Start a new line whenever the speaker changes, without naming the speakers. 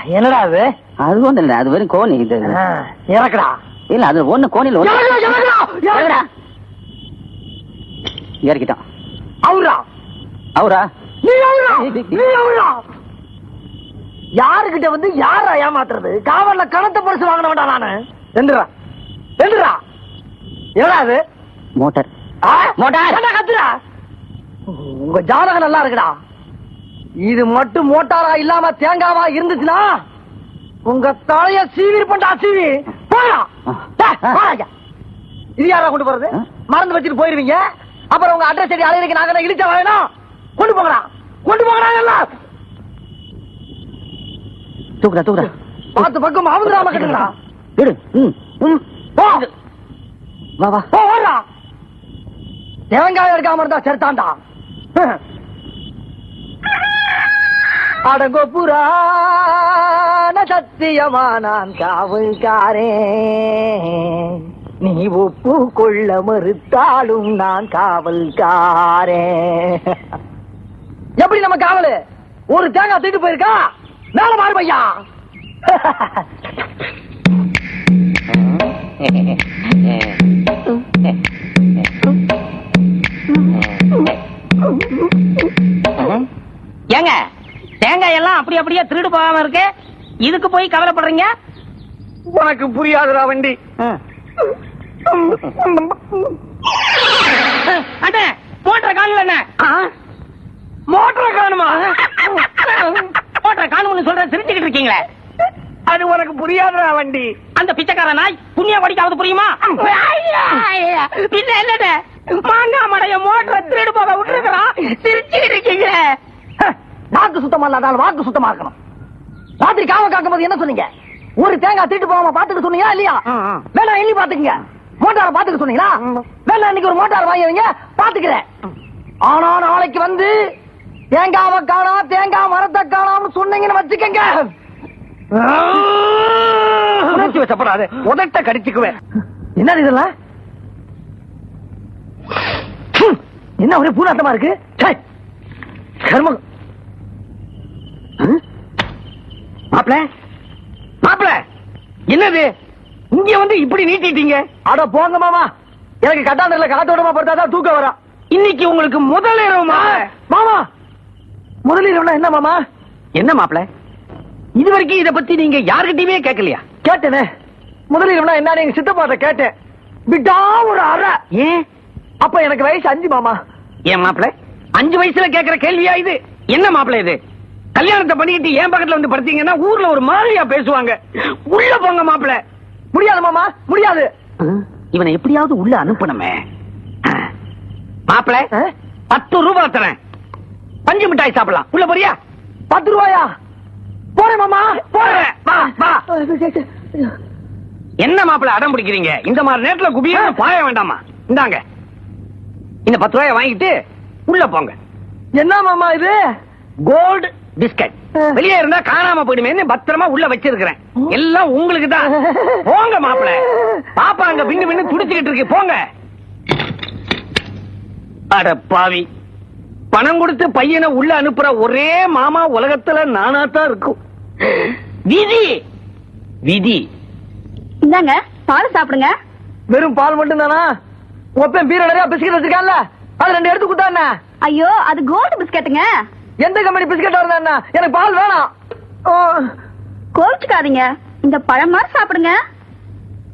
என்னடா அது
அது ஒண்ணு இல்ல அது வெறும் கோணி இது
ஆ, இறக்குடா
இல்ல அது ஒண்ணு கோணில ஒண்ணு
இறக்குடா, இறக்குடா, இறக்குடா.
இறக்கிட்டான்
அவுரா
அவரா
நீ அவுரா நீ அவுரா யாருகிட்ட வந்து யாரா ஏமாத்துறது காவல்ல கணத்த பரிசு வாங்கின வேண்டாம் நானு எந்திரா எந்திரா என்னடா அது
மோட்டார்
ஆ?
மோட்டார்.
என்ன கத்துறா உங்க ஜாதகம் நல்லா இருக்குடா இது மட்டும் மோட்டாரா இல்லாம தேங்காவா இருந்துச்சுன்னா உங்க தலைய சீவிருப்பண்டா சீவி போயா இது யாரா கொண்டு போறது
ஆ?
மறந்து வச்சுட்டு போயிருவீங்க அப்புறம் உங்க அட்ரஸ் செடி அலையிறதுக்கு நாங்க இழிச்ச வேணும் கொண்டு போங்கடா கொண்டு போங்கடா எல்லாம்
தூக்குடா தூக்குடா
பார்த்து பக்கம் அவந்துடாம கட்டுங்கடா
விடு ம் ம்
போ
வா வா
போ ஓடுறா தேங்காய் எடுக்காம இருந்தா செருத்தாண்டா அடங்கோ புராண சத்தியமா நான் காவல்காரே நீ ஒப்பு கொள்ள மறுத்தாலும் நான் காவல்காரே எப்படி நம்ம காவலு ஒரு தேங்காய் தூக்கிட்டு போயிருக்கா மேல மாறு பையா
ஏங்க தேங்காய் எல்லாம் அப்படி அப்படியே திருடு போகாம இருக்கு இதுக்கு போய் கவலைப்படுறீங்க
உனக்கு புரியாதுடா வண்டி
அண்ணே மோட்டரை காணல என்ன
மோட்டரை காணுமா
மோட்டரை காணும்னு சொல்ற சிரிச்சுக்கிட்டு இருக்கீங்களே
அது உனக்கு புரியாதுடா வண்டி
அந்த பிச்சைக்கார நாய் புண்ணிய வடிக்காவது புரியுமா பின்ன என்னது மாங்காய் மடைய மோட்டரை திருடு போக விட்டுருக்கிறான் சிரிச்சுக்கிட்டு இருக்கீங்களே
நாக்கு சுத்தமா இல்லாதால் வாக்கு சுத்தமா இருக்கணும் ராத்திரி காவ காக்கும் போது என்ன சொன்னீங்க ஒரு தேங்காய் திருட்டு போகாம பாத்துக்க சொன்னீங்களா இல்லையா வேணா எண்ணி பாத்துக்கங்க மோட்டார பாத்துக்க சொன்னீங்களா வேணா இன்னைக்கு ஒரு மோட்டார் வாங்கி வைங்க பாத்துக்கிறேன் ஆனா நாளைக்கு வந்து தேங்காவை காணா தேங்காய் மரத்தை காணாம்னு சொன்னீங்கன்னு வச்சுக்கங்க உணர்ச்சி வச்சப்படாது உதட்ட கடிச்சுக்குவேன் என்னது இதெல்லாம் ஹம், என்ன ஒரே பூராட்டமா இருக்கு ச்சே, கர்மம் மாப்பிள மாப்பிள என்னது இங்க வந்து இப்படி நீட்டிட்டீங்க அட போங்க மாமா எனக்கு கட்டாந்தரில காத்தோட்டமா படுத்தாதான் தூக்கம் வரும் இன்னைக்கு உங்களுக்கு முதல் இரவு மாமா முதல் இரவுனா என்ன மாமா என்ன மாப்பிள இது வரைக்கும் இத பத்தி நீங்க யாருகிட்டயுமே கேட்கலையா கேட்டேனே முதல் இரவுனா என்ன எங்க சித்தப்பாட்ட கேட்டேன் விட்டா ஒரு அறை ஏன் அப்ப எனக்கு வயசு அஞ்சு மாமா
ஏன் மாப்பிள அஞ்சு வயசுல கேக்குற கேள்வியா இது என்ன மாப்பிள இது கல்யாணத்தை பண்ணிக்கிட்டு என் பக்கத்துல வந்து படுத்தீங்கன்னா ஊர்ல ஒரு மாதிரியா பேசுவாங்க உள்ள போங்க மாப்பிள
முடியாது மாமா முடியாது
இவனை எப்படியாவது உள்ள அனுப்பணுமே மாப்பிள
ஆ?
பத்து ரூபாய் தரேன் பஞ்சு மிட்டாய் சாப்பிடலாம் உள்ள போறியா
பத்து ரூபாயா போறேன் மாமா
போறேன். வா, வா. என்ன மாப்பிள அடம் பிடிக்கிறீங்க இந்த மாதிரி நேரத்துல குபியா பாய வேண்டாமா இந்தாங்க இந்த பத்து ரூபாய வாங்கிட்டு உள்ள போங்க
என்ன மாமா இது
கோல்டு பிஸ்கட் வெளியே இருந்தா காணாம போயிடுமேன்னு பத்திரமா உள்ள வச்சிருக்கிறேன் எல்லாம் உங்களுக்கு தான் போங்க மாப்பிள பாப்பா அங்க பின்னு பின்னு துடிச்சுக்கிட்டு இருக்கு போங்க அட பாவி பணம் கொடுத்து பையனை உள்ள அனுப்புற ஒரே மாமா உலகத்துல நானா தான் இருக்கும் விதி விதி
இந்தாங்க பால் சாப்பிடுங்க
வெறும் பால் மட்டும் தானா ஒப்பன் பீர நிறைய பிஸ்கட் வச்சிருக்கான்ல அது ரெண்டு எடுத்து கொடுத்தா
ஐயோ அது கோல்டு பிஸ்கட்டுங்க
எந்த கம்பெனி பிஸ்கட் இருந்தா எனக்கு பால் வேணாம் ஓ,
கோவிச்சுக்காதீங்க இந்த பழம் மாதிரி சாப்பிடுங்க